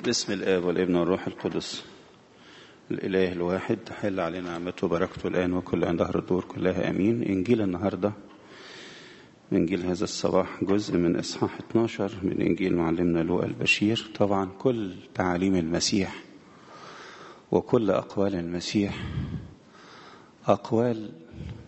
باسم الآب والابن والروح القدس الإله الواحد تحل علينا نعمته وبركته الآن وكل عن ظهر الدور كلها أمين إنجيل النهاردة إنجيل هذا الصباح جزء من إصحاح 12 من إنجيل معلمنا لوقا البشير طبعا كل تعاليم المسيح وكل أقوال المسيح أقوال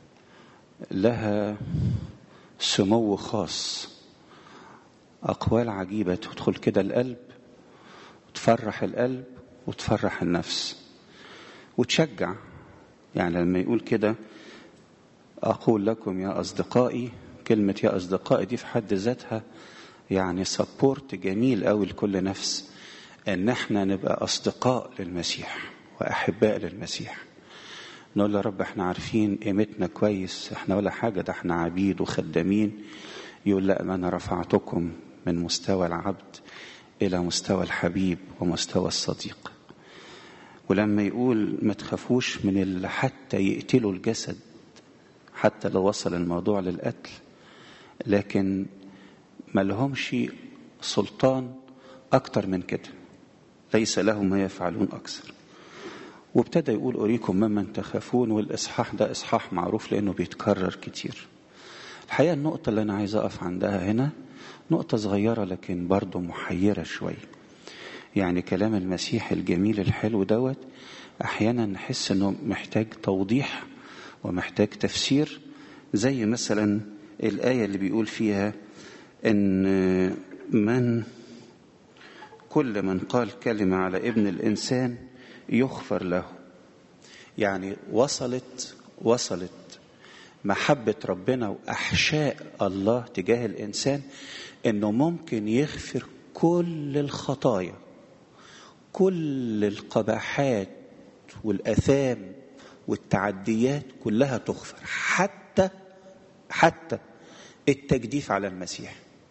لها سمو خاص أقوال عجيبة تدخل كده القلب وتفرح القلب وتفرح النفس وتشجع يعني لما يقول كده أقول لكم يا أصدقائي كلمة يا أصدقائي دي في حد ذاتها يعني سبورت جميل قوي لكل نفس إن احنا نبقى أصدقاء للمسيح وأحباء للمسيح نقول له رب احنا عارفين قيمتنا كويس احنا ولا حاجة ده احنا عبيد وخدامين يقول لا ما أنا رفعتكم من مستوى العبد إلى مستوى الحبيب ومستوى الصديق ولما يقول ما تخافوش من اللي حتى يقتلوا الجسد حتى لو وصل الموضوع للقتل لكن ما لهمش سلطان أكتر من كده ليس لهم ما يفعلون أكثر وابتدى يقول أريكم ممن تخافون والإصحاح ده إصحاح معروف لأنه بيتكرر كتير الحقيقة النقطة اللي أنا عايز أقف عندها هنا نقطة صغيرة لكن برضه محيرة شوية يعني كلام المسيح الجميل الحلو دوت أحيانا نحس أنه محتاج توضيح ومحتاج تفسير زي مثلا الآية اللي بيقول فيها إن من كل من قال كلمة على ابن الإنسان يغفر له يعني وصلت وصلت محبة ربنا وأحشاء الله تجاه الإنسان إنه ممكن يغفر كل الخطايا كل القباحات والآثام والتعديات كلها تغفر حتى حتى التجديف على المسيح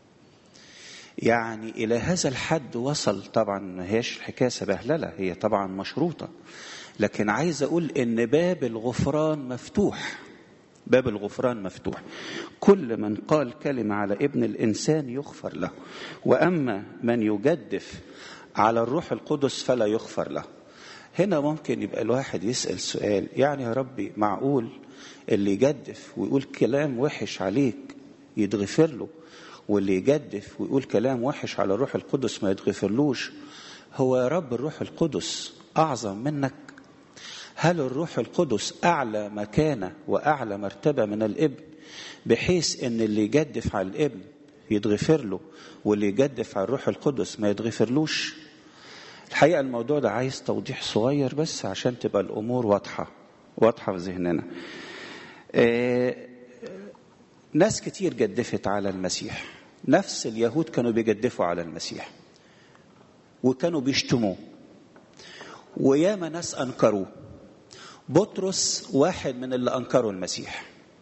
يعني إلى هذا الحد وصل طبعا ما هيش حكاية سبهللة هي طبعا مشروطة لكن عايز أقول إن باب الغفران مفتوح باب الغفران مفتوح كل من قال كلمة على ابن الإنسان يغفر له وأما من يجدف على الروح القدس فلا يغفر له هنا ممكن يبقى الواحد يسأل سؤال يعني يا ربي معقول اللي يجدف ويقول كلام وحش عليك يتغفر له واللي يجدف ويقول كلام وحش على الروح القدس ما يتغفرلوش هو يا رب الروح القدس أعظم منك هل الروح القدس أعلى مكانة وأعلى مرتبة من الابن بحيث أن اللي يجدف على الابن يتغفر له واللي يجدف على الروح القدس ما يتغفرلوش الحقيقة الموضوع ده عايز توضيح صغير بس عشان تبقى الأمور واضحة واضحة في ذهننا آه ناس كتير جدفت على المسيح نفس اليهود كانوا بيجدفوا على المسيح وكانوا بيشتموه وياما ناس أنكروه بطرس واحد من اللي أنكروا المسيح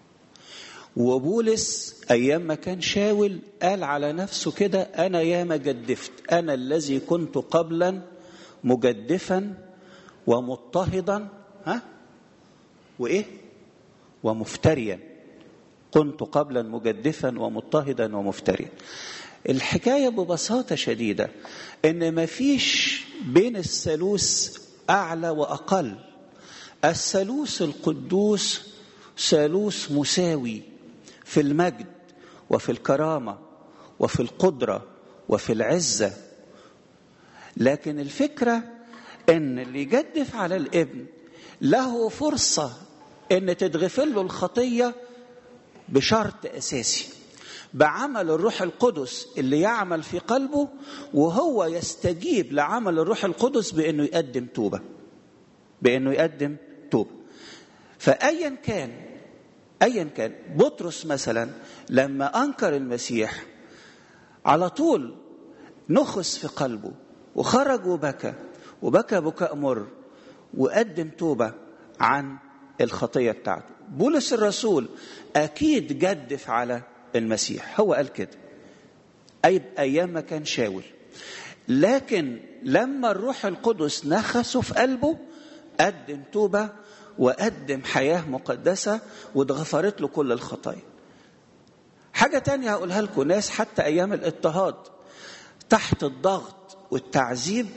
وبولس أيام ما كان شاول قال على نفسه كده أنا ياما جدفت أنا الذي كنت قبلا مجدفا ومضطهدا ها وإيه ومفتريا كنت قبلا مجدفا ومضطهدا ومفتريا الحكاية ببساطة شديدة إن ما فيش بين الثالوث أعلى وأقل الثالوث القدوس ثالوث مساوي في المجد وفي الكرامة وفي القدرة وفي العزة لكن الفكرة ان اللي يجدف على الابن له فرصة ان تتغفر له الخطية بشرط اساسي بعمل الروح القدس اللي يعمل في قلبه وهو يستجيب لعمل الروح القدس بانه يقدم توبه بانه يقدم توبه فايا كان ايا كان بطرس مثلا لما انكر المسيح على طول نخس في قلبه وخرج وبكى وبكى بكاء مر وقدم توبه عن الخطيه بتاعته بولس الرسول اكيد جدف على المسيح هو قال كده اي ايام ما كان شاول لكن لما الروح القدس نخسه في قلبه قدم توبه وقدم حياه مقدسه واتغفرت له كل الخطايا حاجه تانية هقولها لكم ناس حتى ايام الاضطهاد تحت الضغط والتعذيب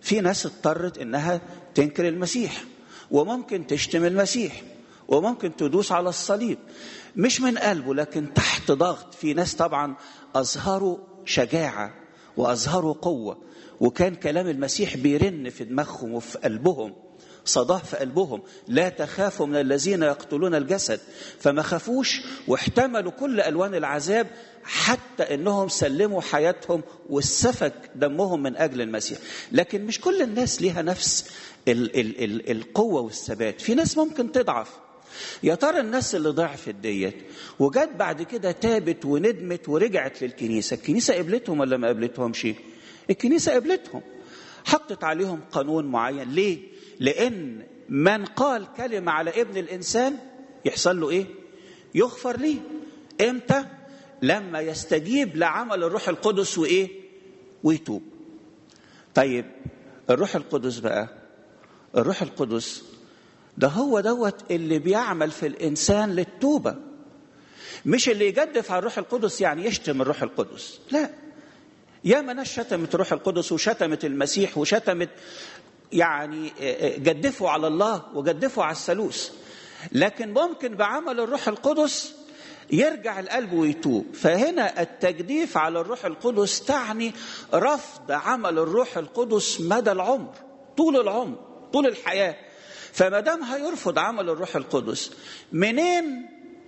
في ناس اضطرت انها تنكر المسيح وممكن تشتم المسيح وممكن تدوس على الصليب مش من قلبه لكن تحت ضغط في ناس طبعا اظهروا شجاعه واظهروا قوه وكان كلام المسيح بيرن في دماغهم وفي قلبهم صداه في قلبهم لا تخافوا من الذين يقتلون الجسد فما خافوش واحتملوا كل الوان العذاب حتى انهم سلموا حياتهم والسفك دمهم من اجل المسيح لكن مش كل الناس ليها نفس ال ال ال القوه والثبات في ناس ممكن تضعف يا ترى الناس اللي ضعفت ديت وجت بعد كده تابت وندمت ورجعت للكنيسه الكنيسه قبلتهم ولا ما قبلتهمش الكنيسه قبلتهم حطت عليهم قانون معين ليه لان من قال كلمه على ابن الانسان يحصل له ايه يغفر ليه امتى لما يستجيب لعمل الروح القدس وايه ويتوب طيب الروح القدس بقى الروح القدس ده هو دوت اللي بيعمل في الانسان للتوبه مش اللي يجدف على الروح القدس يعني يشتم الروح القدس لا يا ناس شتمت الروح القدس وشتمت المسيح وشتمت يعني جدفوا على الله وجدفوا على الثالوث لكن ممكن بعمل الروح القدس يرجع القلب ويتوب فهنا التجديف على الروح القدس تعني رفض عمل الروح القدس مدى العمر طول العمر طول الحياه فما دام هيرفض عمل الروح القدس منين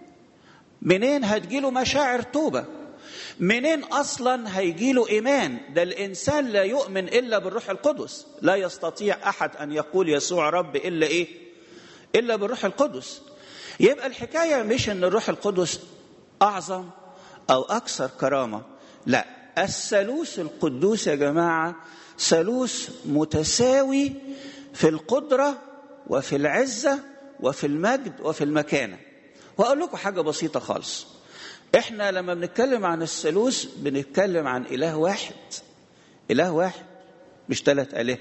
منين هتجيله مشاعر توبه منين اصلا هيجيله ايمان ده الانسان لا يؤمن الا بالروح القدس لا يستطيع احد ان يقول يسوع رب الا ايه الا بالروح القدس يبقى الحكايه مش ان الروح القدس اعظم او اكثر كرامه لا الثالوث القدوس يا جماعه ثالوث متساوي في القدره وفي العزه وفي المجد وفي المكانه واقول لكم حاجه بسيطه خالص احنا لما بنتكلم عن الثالوث بنتكلم عن اله واحد اله واحد مش ثلاث اله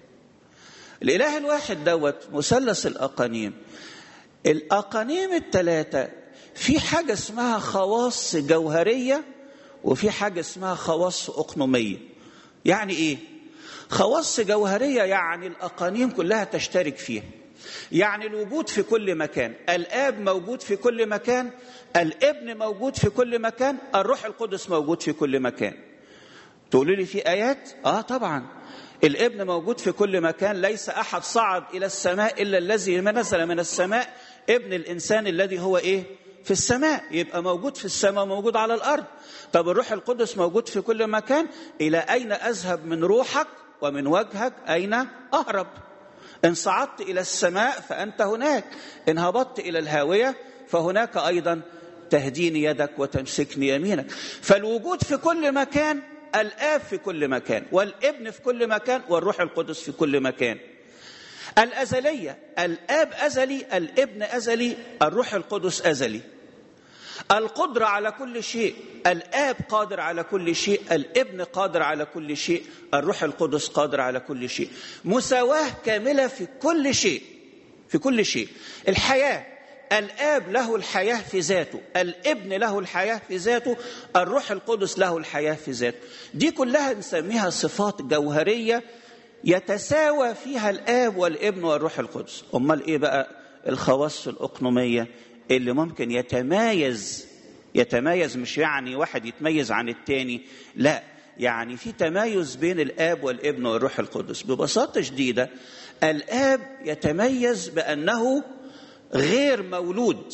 الاله الواحد دوت مثلث الاقانيم الاقانيم الثلاثه في حاجه اسمها خواص جوهريه وفي حاجه اسمها خواص اقنوميه يعني ايه خواص جوهريه يعني الاقانيم كلها تشترك فيها يعني الوجود في كل مكان الاب موجود في كل مكان الابن موجود في كل مكان الروح القدس موجود في كل مكان تقولوا لي في ايات اه طبعا الابن موجود في كل مكان ليس احد صعد الى السماء الا الذي نزل من السماء ابن الانسان الذي هو ايه في السماء يبقى موجود في السماء موجود على الارض طب الروح القدس موجود في كل مكان الى اين اذهب من روحك ومن وجهك اين اهرب ان صعدت الى السماء فانت هناك ان هبطت الى الهاويه فهناك ايضا تهديني يدك وتمسكني يمينك فالوجود في كل مكان الاب في كل مكان والابن في كل مكان والروح القدس في كل مكان الازليه الاب ازلي الابن ازلي الروح القدس ازلي القدرة على كل شيء الآب قادر على كل شيء الابن قادر على كل شيء الروح القدس قادر على كل شيء مساواة كاملة في كل شيء في كل شيء الحياة الآب له الحياة في ذاته الابن له الحياة في ذاته الروح القدس له الحياة في ذاته دي كلها نسميها صفات جوهرية يتساوى فيها الآب والابن والروح القدس أمال إيه بقى الخواص الأقنومية اللي ممكن يتمايز يتمايز مش يعني واحد يتميز عن التاني لا يعني في تمايز بين الاب والابن والروح القدس ببساطه شديده الاب يتميز بانه غير مولود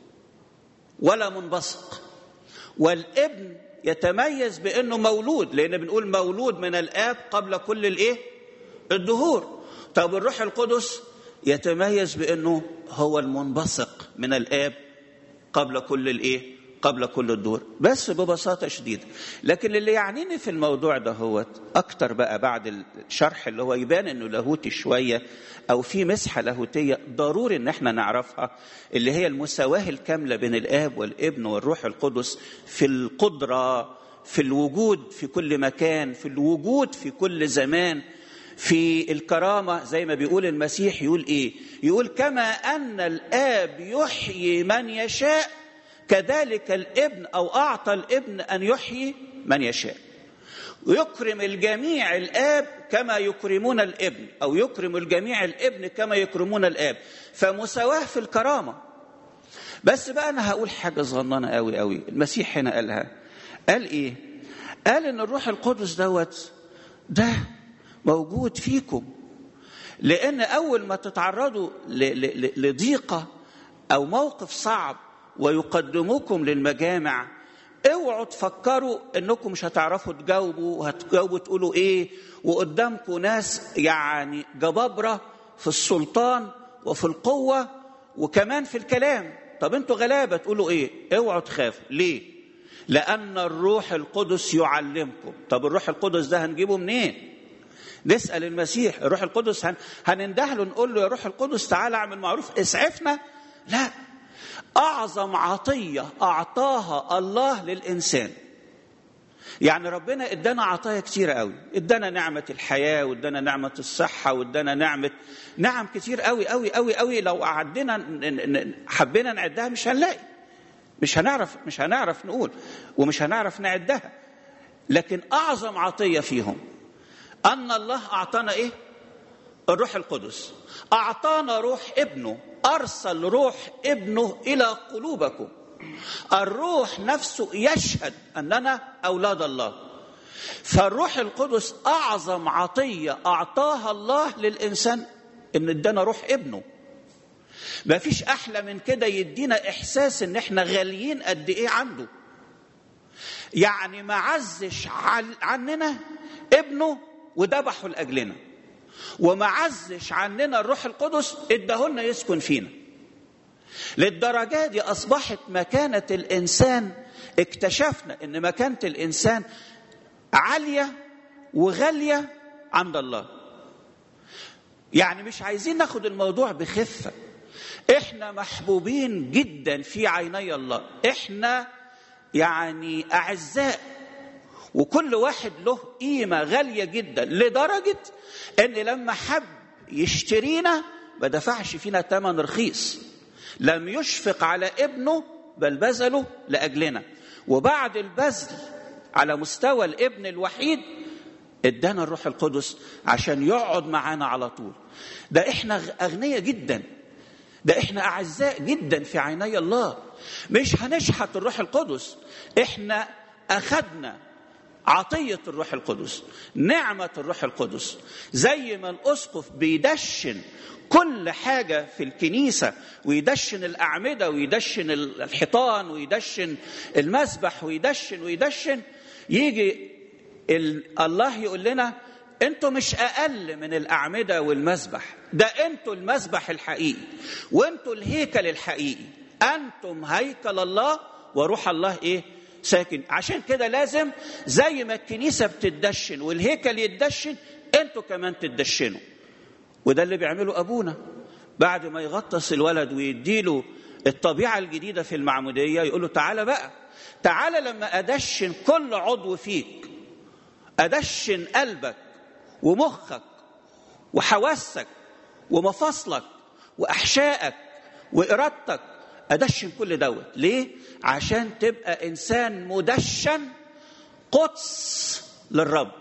ولا منبثق والابن يتميز بانه مولود لان بنقول مولود من الاب قبل كل الايه الدهور طب الروح القدس يتميز بانه هو المنبثق من الاب قبل كل الايه قبل كل الدور بس ببساطه شديده لكن اللي يعنيني في الموضوع ده هو اكتر بقى بعد الشرح اللي هو يبان انه لاهوتي شويه او في مسحه لاهوتيه ضروري ان احنا نعرفها اللي هي المساواه الكامله بين الاب والابن والروح القدس في القدره في الوجود في كل مكان في الوجود في كل زمان في الكرامة زي ما بيقول المسيح يقول إيه يقول كما أن الآب يحيي من يشاء كذلك الابن أو أعطى الابن أن يحيي من يشاء يكرم الجميع الاب كما يكرمون الابن او يكرم الجميع الابن كما يكرمون الاب فمساواه في الكرامه بس بقى انا هقول حاجه صغننه قوي قوي المسيح هنا قالها قال ايه قال ان الروح القدس دوت ده موجود فيكم لان اول ما تتعرضوا لضيقه او موقف صعب ويقدموكم للمجامع اوعوا تفكروا انكم مش هتعرفوا تجاوبوا وهتجاوبوا تقولوا ايه وقدامكم ناس يعني جبابره في السلطان وفي القوه وكمان في الكلام طب انتوا غلابه تقولوا ايه اوعوا تخافوا ليه لان الروح القدس يعلمكم طب الروح القدس ده هنجيبه منين نسال المسيح الروح القدس هن... هننده له نقول له يا روح القدس تعالى اعمل معروف اسعفنا لا اعظم عطيه اعطاها الله للانسان يعني ربنا ادانا عطايا كتيرة قوي ادانا نعمة الحياة وادانا نعمة الصحة وادانا نعمة نعم كتير قوي قوي قوي قوي لو قعدنا حبينا نعدها مش هنلاقي مش هنعرف مش هنعرف نقول ومش هنعرف نعدها لكن أعظم عطية فيهم أن الله أعطانا إيه؟ الروح القدس أعطانا روح ابنه أرسل روح ابنه إلى قلوبكم الروح نفسه يشهد أننا أولاد الله فالروح القدس أعظم عطية أعطاها الله للإنسان إن ادانا روح ابنه ما فيش أحلى من كده يدينا إحساس إن إحنا غاليين قد إيه عنده يعني ما عزش عننا ابنه وذبحه لأجلنا وما عزش عننا الروح القدس اداهولنا يسكن فينا للدرجة دي أصبحت مكانة الإنسان اكتشفنا أن مكانة الإنسان عالية وغالية عند الله يعني مش عايزين ناخد الموضوع بخفة احنا محبوبين جدا في عيني الله احنا يعني أعزاء وكل واحد له قيمة غالية جدا لدرجة ان لما حب يشترينا ما دفعش فينا ثمن رخيص لم يشفق على ابنه بل بذله لاجلنا وبعد البذل على مستوى الابن الوحيد ادانا الروح القدس عشان يقعد معانا على طول ده احنا اغنياء جدا ده احنا اعزاء جدا في عيني الله مش هنشحت الروح القدس احنا اخذنا عطية الروح القدس نعمة الروح القدس زي ما الأسقف بيدشن كل حاجة في الكنيسة ويدشن الأعمدة ويدشن الحيطان ويدشن المسبح ويدشن ويدشن يجي الله يقول لنا انتوا مش اقل من الاعمده والمسبح ده انتوا المسبح الحقيقي وانتوا الهيكل الحقيقي انتم هيكل الله وروح الله ايه ساكن عشان كده لازم زي ما الكنيسه بتدشن والهيكل يتدشن انتوا كمان تدشنوا وده اللي بيعمله ابونا بعد ما يغطس الولد ويديله الطبيعه الجديده في المعموديه يقول له تعالى بقى تعالى لما ادشن كل عضو فيك ادشن قلبك ومخك وحواسك ومفاصلك واحشائك وارادتك ادشن كل دوت ليه عشان تبقى انسان مدشن قدس للرب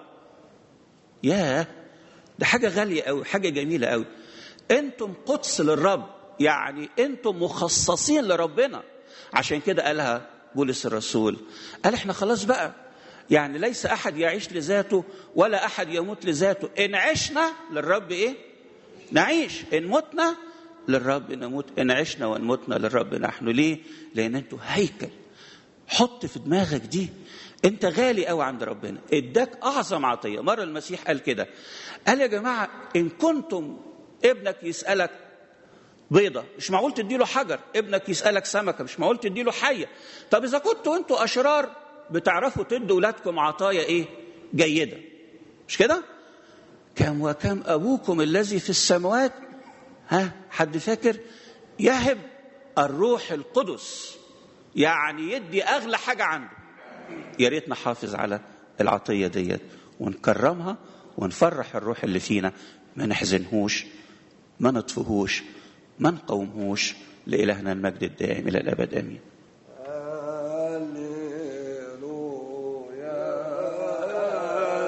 ياه ده حاجه غاليه قوي حاجه جميله قوي انتم قدس للرب يعني انتم مخصصين لربنا عشان كده قالها بولس الرسول قال احنا خلاص بقى يعني ليس احد يعيش لذاته ولا احد يموت لذاته ان عشنا للرب ايه نعيش ان متنا للرب نموت ان عشنا وان متنا للرب نحن ليه لان انتوا هيكل حط في دماغك دي انت غالي قوي عند ربنا اداك اعظم عطيه مره المسيح قال كده قال يا جماعه ان كنتم ابنك يسالك بيضة مش معقول تديله حجر ابنك يسألك سمكة مش معقول تديله حية طب إذا كنتوا أنتوا أشرار بتعرفوا تدوا أولادكم عطايا إيه جيدة مش كده كم وكم أبوكم الذي في السماوات ها حد فاكر يهب الروح القدس يعني يدي أغلى حاجة عنده يا ريت نحافظ على العطية ديت ونكرمها ونفرح الروح اللي فينا ما نحزنهوش ما نطفهوش ما نقومهوش لإلهنا المجد الدائم إلى الأبد آمين هللويا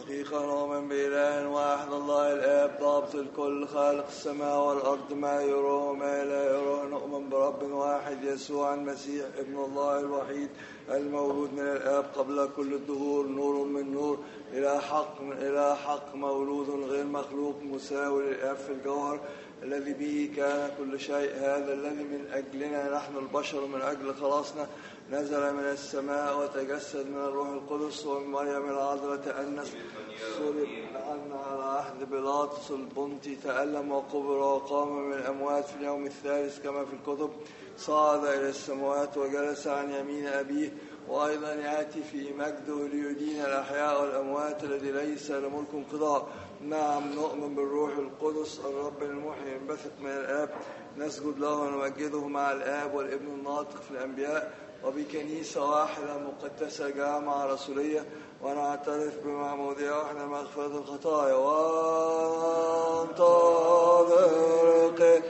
حقيقة نؤمن بإله واحد الله الآب ضابط الكل خالق السماء والأرض ما يراه وما لا يراه نؤمن برب واحد يسوع المسيح ابن الله الوحيد المولود من الآب قبل كل الدهور نور من نور إلى حق من إلى حق مولود غير مخلوق مساوي للآب في الجوهر الذي به كان كل شيء هذا الذي من أجلنا نحن البشر من أجل خلاصنا نزل من السماء وتجسد من الروح القدس ومن مريم العذراء تأنس صلب عنا على عهد بيلاطس البنطي تألم وقبر وقام من الأموات في اليوم الثالث كما في الكتب صعد إلى السماوات وجلس عن يمين أبيه وأيضا يأتي في مجده ليدين الأحياء والأموات الذي ليس لملك انقضاء نعم نؤمن بالروح القدس الرب المحيي ينبثق من الآب نسجد له ونمجده مع الآب والابن الناطق في الأنبياء وبكنيسة واحدة مقدسة جامعة رسولية ونعترف بمعمودية واحدة مغفرة الخطايا وانطلق